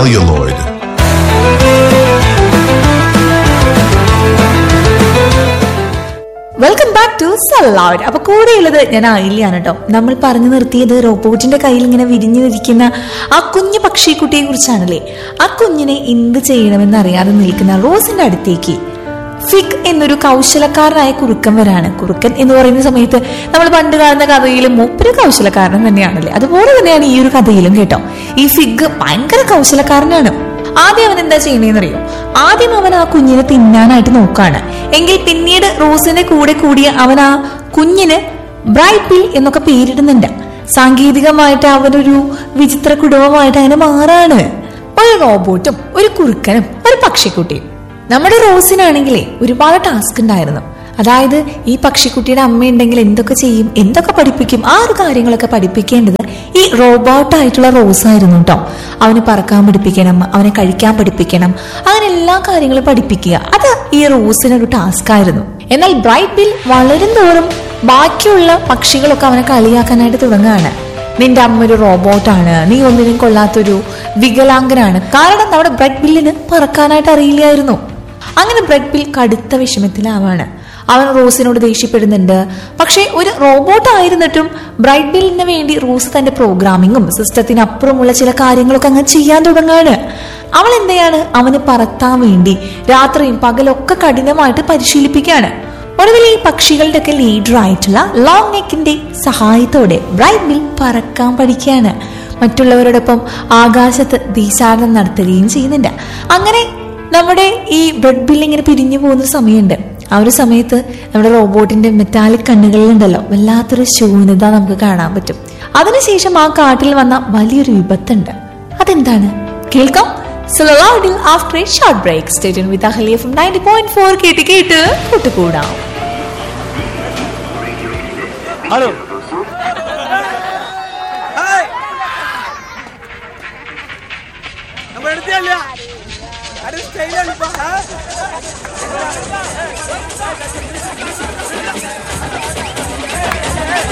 celluloid. Welcome back to salad അപ്പൊ കൂടെയുള്ളത് ഞാൻ ആയില്ലാണ് കേട്ടോ നമ്മൾ പറഞ്ഞു നിർത്തിയത് റോബോട്ടിന്റെ കയ്യിൽ ഇങ്ങനെ വിരിഞ്ഞിരിക്കുന്ന ആ കുഞ്ഞു പക്ഷിക്കുട്ടിയെ കുറിച്ചാണല്ലേ ആ കുഞ്ഞിനെ എന്ത് ചെയ്യണമെന്ന് അറിയാതെ നിൽക്കുന്ന റോസിന്റെ അടുത്തേക്ക് ഫിഗ് എന്നൊരു കൗശലക്കാരനായ കുറുക്കൻ വരാണ് കുറുക്കൻ എന്ന് പറയുന്ന സമയത്ത് നമ്മൾ പണ്ട് കാണുന്ന കഥയിലും മൂപ്പര് കൗശലക്കാരൻ തന്നെയാണല്ലേ അതുപോലെ തന്നെയാണ് ഈ ഒരു കഥയിലും കേട്ടോ ഈ ഫിഗ് ഭയങ്കര കൗശലക്കാരനാണ് ആദ്യം അവൻ എന്താ ചെയ്യണേന്നറിയോ ആദ്യം അവൻ ആ കുഞ്ഞിനെ തിന്നാനായിട്ട് നോക്കാണ് എങ്കിൽ പിന്നീട് റോസിന്റെ കൂടെ കൂടിയ അവൻ ആ കുഞ്ഞിന് ബ്രൈറ്റ് പിൽ എന്നൊക്കെ പേരിടുന്നുണ്ട് സാങ്കേതികമായിട്ട് അവനൊരു വിചിത്ര കുടുംബമായിട്ട് അങ്ങനെ മാറാണ് ഒരു റോബോട്ടും ഒരു കുറുക്കനും ഒരു പക്ഷിക്കുട്ടിയും നമ്മുടെ റോസിനാണെങ്കിലേ ഒരുപാട് ടാസ്ക് ഉണ്ടായിരുന്നു അതായത് ഈ പക്ഷിക്കുട്ടിയുടെ അമ്മയുണ്ടെങ്കിൽ എന്തൊക്കെ ചെയ്യും എന്തൊക്കെ പഠിപ്പിക്കും ആ ഒരു കാര്യങ്ങളൊക്കെ പഠിപ്പിക്കേണ്ടത് ഈ റോബോട്ടായിട്ടുള്ള റോസ് ആയിരുന്നു കേട്ടോ അവന് പറക്കാൻ പഠിപ്പിക്കണം അവനെ കഴിക്കാൻ പഠിപ്പിക്കണം അങ്ങനെ എല്ലാ കാര്യങ്ങളും പഠിപ്പിക്കുക അത് ഈ റോസിനൊരു ടാസ്ക് ആയിരുന്നു എന്നാൽ ബ്രൈറ്റ് ബിൽ വളരും തോറും ബാക്കിയുള്ള പക്ഷികളൊക്കെ അവനെ കളിയാക്കാനായിട്ട് തുടങ്ങുകയാണ് നിന്റെ അമ്മ ഒരു റോബോട്ടാണ് നീ ഒന്നിനും കൊള്ളാത്തൊരു വികലാംഗനാണ് കാരണം നമ്മുടെ ബ്രെഡ് ബില്ലിന് പറക്കാനായിട്ട് അറിയില്ലായിരുന്നു അങ്ങനെ ബ്രെഡ് ബിൽ കടുത്ത വിഷമത്തിലാവാണ് അവൻ റോസിനോട് ദേഷ്യപ്പെടുന്നുണ്ട് പക്ഷേ ഒരു റോബോട്ട് ആയിരുന്നിട്ടും ബ്രൈറ്റ് ബില്ലിന് വേണ്ടി റോസ് തന്റെ പ്രോഗ്രാമിങ്ങും സിസ്റ്റത്തിനപ്പുറമുള്ള ചില കാര്യങ്ങളൊക്കെ അങ്ങ് ചെയ്യാൻ തുടങ്ങാണ് അവൾ എന്തെയാണ് അവന് പറത്താൻ വേണ്ടി രാത്രിയും പകലൊക്കെ കഠിനമായിട്ട് പരിശീലിപ്പിക്കുകയാണ് ഒടുവിൽ ഈ പക്ഷികളുടെ ഒക്കെ ലീഡർ ആയിട്ടുള്ള ലോങ് നെക്കിന്റെ സഹായത്തോടെ ബ്രൈറ്റ് ബിൽ പറക്കാൻ പഠിക്കുകയാണ് മറ്റുള്ളവരോടൊപ്പം ആകാശത്ത് ദീശാടനം നടത്തുകയും ചെയ്യുന്നുണ്ട് അങ്ങനെ നമ്മുടെ ഈ ബ്രെഡ് ബിൽ ഇങ്ങനെ പിരിഞ്ഞു പോകുന്ന സമയമുണ്ട് ആ ഒരു സമയത്ത് നമ്മുടെ റോബോട്ടിന്റെ മെറ്റാലിക് കണ്ണുകളിലുണ്ടല്ലോ വല്ലാത്തൊരു ശൂന്യത നമുക്ക് കാണാൻ പറ്റും അതിനുശേഷം ആ കാട്ടിൽ വന്ന വലിയൊരു വിപത്തുണ്ട് അതെന്താണ് കേൾക്കാം സുലൗഡിൽ after a short break station with Ahalia from ninety point four കേട്ട് കേട്ട് കൂട്ടുകൂടാം ഹലോ ഹായ് நம்ம எடுத்தே இல்லையா அது ஸ்டைலா இருப்பா